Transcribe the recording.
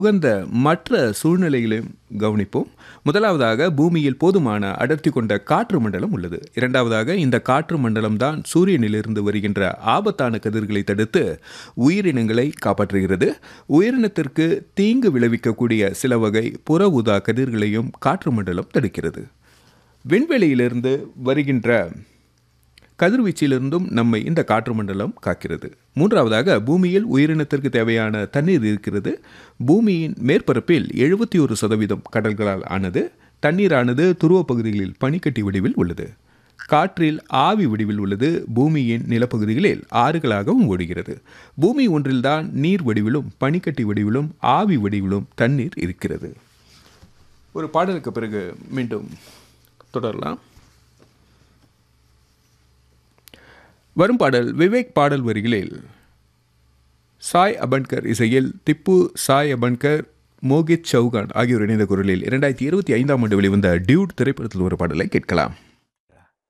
உகந்த மற்ற சூழ்நிலைகளையும் கவனிப்போம் முதலாவதாக பூமியில் போதுமான அடர்த்தி கொண்ட காற்று மண்டலம் உள்ளது இரண்டாவதாக இந்த காற்று மண்டலம் தான் சூரியனிலிருந்து வருகின்ற ஆபத்தான கதிர்களை தடுத்து உயிரினங்களை காப்பாற்றுகிறது உயிரினத்திற்கு தீங்கு விளைவிக்கக்கூடிய சில வகை புற ஊதா கதிர்களையும் காற்று மண்டலம் தடுக்கிறது விண்வெளியிலிருந்து வருகின்ற கதிர்வீச்சிலிருந்தும் நம்மை இந்த காற்று மண்டலம் காக்கிறது மூன்றாவதாக பூமியில் உயிரினத்திற்கு தேவையான தண்ணீர் இருக்கிறது பூமியின் மேற்பரப்பில் எழுபத்தி ஒரு சதவீதம் கடல்களால் ஆனது தண்ணீரானது துருவப் பகுதிகளில் பனிக்கட்டி வடிவில் உள்ளது காற்றில் ஆவி வடிவில் உள்ளது பூமியின் நிலப்பகுதிகளில் ஆறுகளாகவும் ஓடுகிறது பூமி ஒன்றில்தான் நீர் வடிவிலும் பனிக்கட்டி வடிவிலும் ஆவி வடிவிலும் தண்ணீர் இருக்கிறது ஒரு பாடலுக்கு பிறகு மீண்டும் தொடரலாம் வரும் பாடல் விவேக் பாடல் வரிகளில் சாய் அபன்கர் இசையில் திப்பு சாய் அபன்கர் மோகித் சௌகான் ஆகியோர் இணைந்த குரலில் இரண்டாயிரத்தி இருபத்தி ஐந்தாம் ஆண்டு வெளிவந்த டியூட் திரைப்படத்தில் ஒரு பாடலை கேட்கலாம்